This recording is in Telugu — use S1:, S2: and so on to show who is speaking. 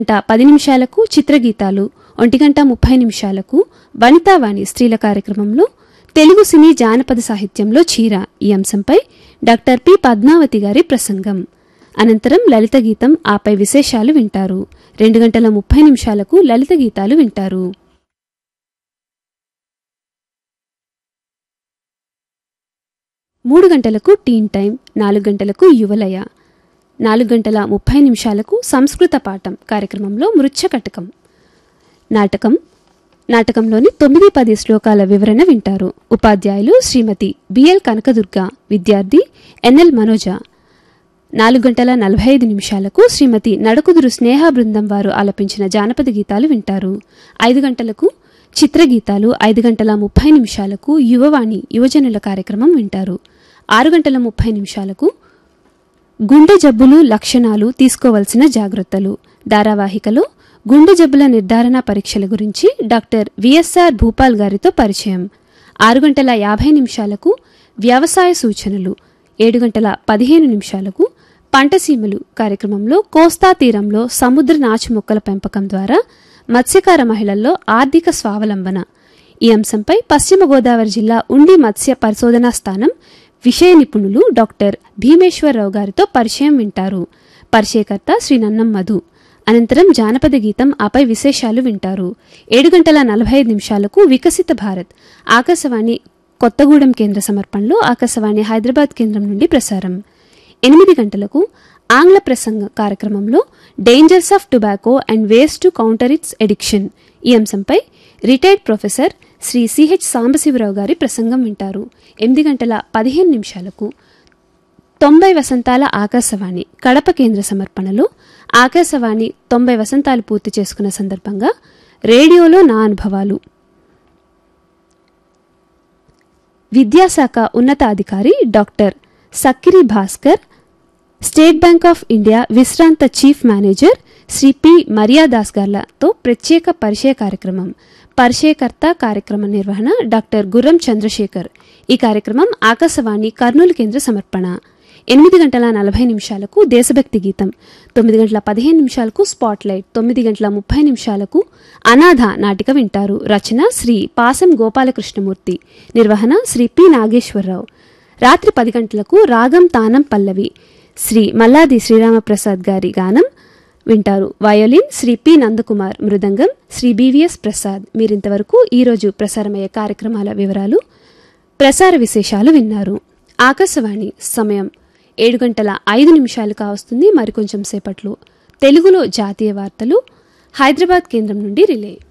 S1: గంట పది నిమిషాలకు చిత్రగీతాలు ఒంటి గంట ముప్పై నిమిషాలకు వనితావాణి స్త్రీల కార్యక్రమంలో తెలుగు సినీ జానపద సాహిత్యంలో చీర ఈ అంశంపై డాక్టర్ పి పద్మావతి గారి ప్రసంగం అనంతరం లలిత గీతం ఆపై విశేషాలు వింటారు రెండు గంటల ముప్పై నిమిషాలకు లలిత గీతాలు వింటారు మూడు గంటలకు టీన్ టైం నాలుగు గంటలకు యువలయ నాలుగు గంటల ముప్పై నిమిషాలకు సంస్కృత పాఠం కార్యక్రమంలో మృచ్ఛకటకం నాటకం నాటకంలోని తొమ్మిది పది శ్లోకాల వివరణ వింటారు ఉపాధ్యాయులు శ్రీమతి బిఎల్ కనకదుర్గ విద్యార్థి ఎన్ఎల్ మనోజ నాలుగు గంటల నలభై ఐదు నిమిషాలకు శ్రీమతి నడకుదురు స్నేహ బృందం వారు ఆలపించిన జానపద గీతాలు వింటారు ఐదు గంటలకు చిత్రగీతాలు ఐదు గంటల ముప్పై నిమిషాలకు యువవాణి యువజనుల కార్యక్రమం వింటారు ఆరు గంటల ముప్పై నిమిషాలకు గుండె జబ్బులు లక్షణాలు తీసుకోవలసిన జాగ్రత్తలు ధారావాహికలో గుండె జబ్బుల నిర్ధారణ పరీక్షల గురించి డాక్టర్ విఎస్ఆర్ భూపాల్ గారితో పరిచయం ఆరు గంటల యాభై నిమిషాలకు వ్యవసాయ సూచనలు ఏడు గంటల పదిహేను నిమిషాలకు పంటసీమలు కార్యక్రమంలో కోస్తా తీరంలో సముద్ర నాచు మొక్కల పెంపకం ద్వారా మత్స్యకార మహిళల్లో ఆర్థిక స్వావలంబన ఈ అంశంపై పశ్చిమ గోదావరి జిల్లా ఉండి మత్స్య పరిశోధనా స్థానం విషయ నిపుణులు డాక్టర్ భీమేశ్వరరావు గారితో పరిచయం వింటారు పరిచయకర్త శ్రీ నన్నం మధు అనంతరం జానపద గీతం ఆపై విశేషాలు వింటారు ఏడు గంటల నలభై ఐదు నిమిషాలకు వికసిత భారత్ ఆకాశవాణి కొత్తగూడెం కేంద్ర సమర్పణలో ఆకాశవాణి హైదరాబాద్ కేంద్రం నుండి ప్రసారం ఎనిమిది గంటలకు ఆంగ్ల ప్రసంగ కార్యక్రమంలో dangers of tobacco and ways to counter its addiction ఈ అంశంపై retired professor Shri CH Sambasivarao గారి ప్రసంగం వింటారు ఎనిమిది గంటల పదిహేను నిమిషాలకు తొంభై వసంతాల ఆకాశవాణి కడప కేంద్ర సమర్పణలో ఆకాశవాణి తొంభై వసంతాలు పూర్తి చేసుకున్న సందర్భంగా రేడియోలో నా అనుభవాలు విద్యాశాఖ ఉన్నతాధికారి doctor Sakkiri Bhaskar State Bank of India విశ్రాంత chief manager Shri P Maryadas గార్లతో ప్రత్యేక పరిచయ కార్యక్రమం పరిచయకర్త కార్యక్రమ నిర్వహణ డాక్టర్ గుర్రం చంద్రశేఖర్ ఈ కార్యక్రమం ఆకాశవాణి కర్నూలు కేంద్ర సమర్పణ ఎనిమిది గంటల నలభై నిమిషాలకు దేశభక్తి గీతం తొమ్మిది గంటల పదిహేను నిమిషాలకు స్పాట్లైట్ తొమ్మిది గంటల ముప్పై నిమిషాలకు అనాథ నాటిక వింటారు రచన శ్రీ పాసం గోపాలకృష్ణమూర్తి నిర్వహణ శ్రీ పి నాగేశ్వరరావు రాత్రి పది గంటలకు రాగం తానం పల్లవి శ్రీ మల్లాది శ్రీరామప్రసాద్ గారి గానం వింటారు violin Shri P Nandakumar mridangam Shri BVS Prasad మీరింతవరకు ఈరోజు ప్రసారమయ్యే కార్యక్రమాల వివరాలు ప్రసార విశేషాలు విన్నారు ఆకాశవాణి సమయం ఏడు గంటల ఐదు నిమిషాలు కావస్తుంది మరికొంచెం సేపట్లో తెలుగులో జాతీయ వార్తలు హైదరాబాద్ కేంద్రం నుండి రిలే